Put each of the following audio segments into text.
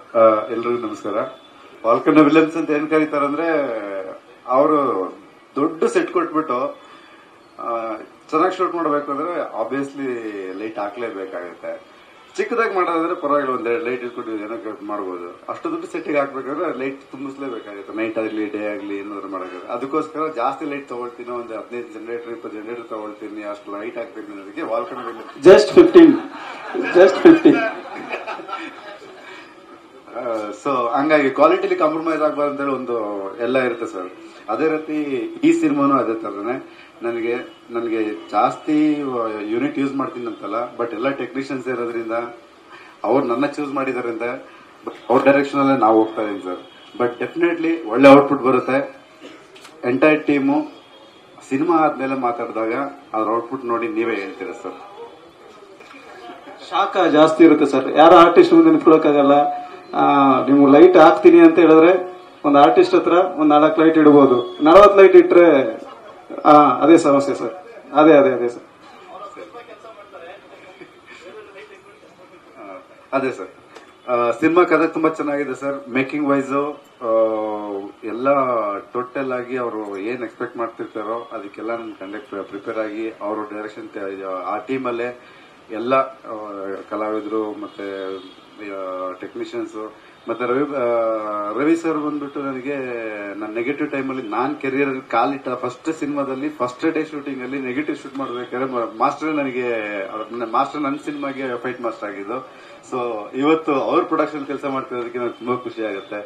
ಆ, ಎಲ್ರಿಗೂ ನಮಸ್ಕಾರ ವಾಲ್ಕನ್ನ ವಿಲನ್ಸ್ ಅಂತ ಏನ್ ಕರೀತಾರಂದ್ರೆ ಅವರು ದೊಡ್ಡ ಸೆಟ್ ಕೊಟ್ಬಿಟ್ಟು ಚೆನ್ನಾಗಿ ಶೂಟ್ ಮಾಡಬೇಕು ಅಂದ್ರೆ ಆಬ್ವಿಯಸ್ಲಿ ಲೈಟ್ ಹಾಕ್ಲೇಬೇಕಾಗುತ್ತೆ ಚಿಕ್ಕದಾಗಿ ಮಾಡೋದಾದ್ರೆ ಪರವಾಗಿಲ್ಲ ಒಂದೆರಡು ಲೈಟ್ ಇಟ್ಕೊಂಡು ಏನೋ ಮಾಡ್ಬೋದು ಅಷ್ಟು ದೊಡ್ಡ ಸೆಟ್ಟಿಗೆ ಹಾಕ್ಬೇಕಾದ್ರೆ ಲೈಟ್ ತುಂಬಿಸ್ಲೇಬೇಕಾಗುತ್ತೆ ನೈಟ್ ಆಗಲಿ ಡೇ ಆಗಲಿ ಏನಾದ್ರು ಮಾಡೋಕ್ಕಾಗುತ್ತೆ ಅದಕ್ಕೋಸ್ಕರ ಜಾಸ್ತಿ ಲೈಟ್ ತಗೊಳ್ತೀನಿ ಒಂದು ಹದಿನೈದು ಜನರೇಟರ್ ಇಪ್ಪತ್ತು ಜನರೇಟರ್ ತಗೊಳ್ತೀನಿ ಅಷ್ಟು ಲೈಟ್ ಹಾಕ್ತೀನಿ ಅನ್ನೋದಕ್ಕೆ ವಾಲ್ಕನ್ನ villains just fifteen just fifteen so ಹಂಗಾಗಿ ಕ್ವಾಲಿಟಿಲಿ ಕಾಂಪ್ರಮೈಸ್ ಆಗಬಾರ್ದು ಅಂತೇಳಿ ಒಂದು ಎಲ್ಲ ಇರುತ್ತೆ ಸರ್ ಅದೇ ರೀತಿ ಈ ಸಿನಿಮಾನು ಅದೇ ತರನೇ ನನಗೆ ನನಗೆ ಜಾಸ್ತಿ ಯೂನಿಟ್ ಯೂಸ್ ಮಾಡ್ತೀನಿ ಅಂತಲ್ಲ ಬಟ್ ಎಲ್ಲ ಟೆಕ್ನಿಷಿಯನ್ಸ್ ಇರೋದ್ರಿಂದ ಅವ್ರು ನನ್ನ ಚೂಸ್ ಮಾಡಿದಾರಿಂದ ಅವ್ರ ಡೈರೆಕ್ಷನ್ ಅಲ್ಲೇ ನಾವು ಹೋಗ್ತಾ ಇದೀವಿ ಸರ್ ಬಟ್ ಡೆಫಿನೆಟ್ಲಿ ಒಳ್ಳೆ ಔಟ್ಪುಟ್ ಬರುತ್ತೆ ಎಂಟೈರ್ ಟೀಮು ಸಿನಿಮಾ ಆದ್ಮೇಲೆ ಮಾತಾಡಿದಾಗ ಅದ್ರ ಔಟ್ಪುಟ್ ನೋಡಿ ನೀವೇ ಹೇಳ್ತೀರಾ ಸರ್ ಶಾಖ ಜಾಸ್ತಿ ಇರುತ್ತೆ ಸರ್ ಯಾರ ಆರ್ಟಿಸ್ಟ್ ಮುಂದೆ ನಿಂತ್ಕೊಳಕ್ಕಾಗಲ್ಲ ಆ, ನೀವು ಲೈಟ್ ಹಾಕ್ತೀನಿ ಅಂತ ಹೇಳಿದ್ರೆ ಒಂದು ಆರ್ಟಿಸ್ಟ್ ಹತ್ರ ಒಂದ್ ನಾಲ್ಕು ಲೈಟ್ ಇಡ್ಬೋದು ನಲವತ್ತು ಲೈಟ್ ಇಟ್ರೆ ಆ, ಅದೇ ಸಮಸ್ಯೆ ಸರ್ ಅದೇ ಅದೇ ಅದೇ ಸರ್ ಅದೇ ಸರ್ ಸಿನಿಮಾ ಕಥೆ ತುಂಬಾ ಚೆನ್ನಾಗಿದೆ ಸರ್ ಮೇಕಿಂಗ್ ವೈಸ್ ಎಲ್ಲ ಟೋಟಲ್ ಆಗಿ ಅವರು ಏನ್ ಎಕ್ಸ್ಪೆಕ್ಟ್ ಮಾಡ್ತಿರ್ತಾರೋ ಅದಕ್ಕೆಲ್ಲ ನಾನು ಕಂಡಕ್ಟ್ ಪ್ರಿಪೇರ್ ಆಗಿ ಅವರು ಡೈರೆಕ್ಷನ್ ಆ ಟೀಮಲ್ಲೇ ಎಲ್ಲ ಆ, ಕಲಾವಿದರು ಮತ್ತೆ ಟೆಕ್ನಿಷಿಯನ್ಸ್ ಮತ್ತೆ ರವಿ ಆ, ರವಿ ಸರ್ ಬಂದ್ಬಿಟ್ಟು ನನಗೆ ನನ್ನ ನೆಗೆಟಿವ್ ಟೈಮಲ್ಲಿ ನಾನ್ ಕೆರಿಯರ್ ಕಾಲಿಟ್ಟ ಫಸ್ಟ್ ಸಿನಿಮಾದಲ್ಲಿ ಫಸ್ಟ್ ಡೇ ಶೂಟಿಂಗ್ ಅಲ್ಲಿ ನೆಗೆಟಿವ್ ಶೂಟ್ ಮಾಡ್ಬೇಕಾದ್ರೆ ಮಾಸ್ಟರ್ ನನಗೆ ಮಾಸ್ಟರ್ ನನ್ನ ಸಿನಿಮಾಗೆ ಫೈಟ್ ಮಾಸ್ಟರ್ ಆಗಿದ್ದು ಸೊ ಇವತ್ತು ಅವ್ರ ಪ್ರೊಡಕ್ಷನ್ ಕೆಲಸ ಮಾಡ್ತಿರೋದಕ್ಕೆ ನನಗೆ ತುಂಬಾ ಖುಷಿ ಆಗುತ್ತೆ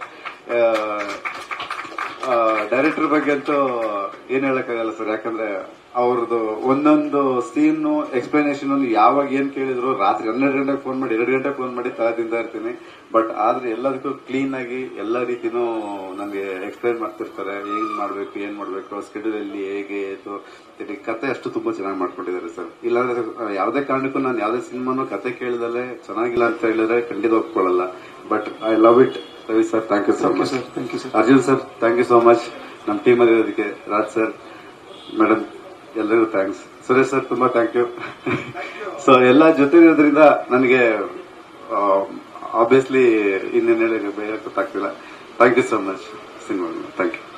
ಡೈರೆಕ್ಟರ್ ಬಗ್ಗೆ ಅಂತೂ ಏನ್ ಹೇಳಕ್ಕಾಗಲ್ಲ ಸರ್ ಯಾಕಂದ್ರೆ ಅವ್ರದ್ದು ಒಂದೊಂದು ಸೀನ್ ಎಕ್ಸ್ಪ್ಲನೇಷನ್ ಯಾವಾಗ ಏನ್ ಕೇಳಿದ್ರು ರಾತ್ರಿ ಹನ್ನೆರಡು ಗಂಟೆಗೆ ಫೋನ್ ಮಾಡಿ ಎರಡು ಗಂಟೆಗೆ ಫೋನ್ ಮಾಡಿ ತಲೆ ತಿಂತಾ ಇರ್ತೀನಿ ಬಟ್ ಆದ್ರೆ ಎಲ್ಲದಕ್ಕೂ ಕ್ಲೀನ್ ಆಗಿ ಎಲ್ಲ ರೀತಿನೂ ನನಗೆ ಎಕ್ಸ್ಪ್ಲೈನ್ ಮಾಡ್ತಿರ್ತಾರೆ ಏನ್ ಮಾಡ್ಬೇಕು ಏನ್ ಮಾಡ್ಬೇಕು ಸ್ಕೆಡ್ಯೂಲ್ ಅಲ್ಲಿ ಹೇಗೆ ಇದು ಇದು ಕತೆ ಅಷ್ಟು ತುಂಬಾ ಚೆನ್ನಾಗಿ ಮಾಡ್ಕೊಂಡಿದ್ದಾರೆ ಸರ್ ಇಲ್ಲಾಂದ್ರೆ ಆ, ಯಾವುದೇ ಕಾರಣಕ್ಕೂ ನಾನು ಯಾವುದೇ ಸಿನಿಮಾನು ಕತೆ ಕೇಳಿದಲ್ಲೇ ಚೆನ್ನಾಗಿಲ್ಲ ಅಂತ ಹೇಳಿದ್ರೆ ಖಂಡಿತ ಒಪ್ಕೊಳ್ಳಲ್ಲ but I love it Ravi sir thank you so thank you much sir thank you sir Arjun sir thank you so much ನಮ್ಮ ಟೀಮ್ ಅಲ್ಲಿ ಇರೋದಕ್ಕೆ ರಾಜ್ ಸರ್ ಮೇಡಮ್ ಎಲ್ಲರಿಗೂ ಥ್ಯಾಂಕ್ಸ್ ಸುರೇಶ್ ಸರ್ ತುಂಬಾ ಥ್ಯಾಂಕ್ ಯು ಸೊ ಎಲ್ಲ ಜೊತೆ ಇರೋದ್ರಿಂದ ನನಗೆ ಆಬ್ವಿಯಸ್ಲಿ ಇನ್ನೇನು ಹೇಳಿ ಬೇರೆ ಗೊತ್ತಾಗ್ತಿಲ್ಲ thank you so much cinema thank you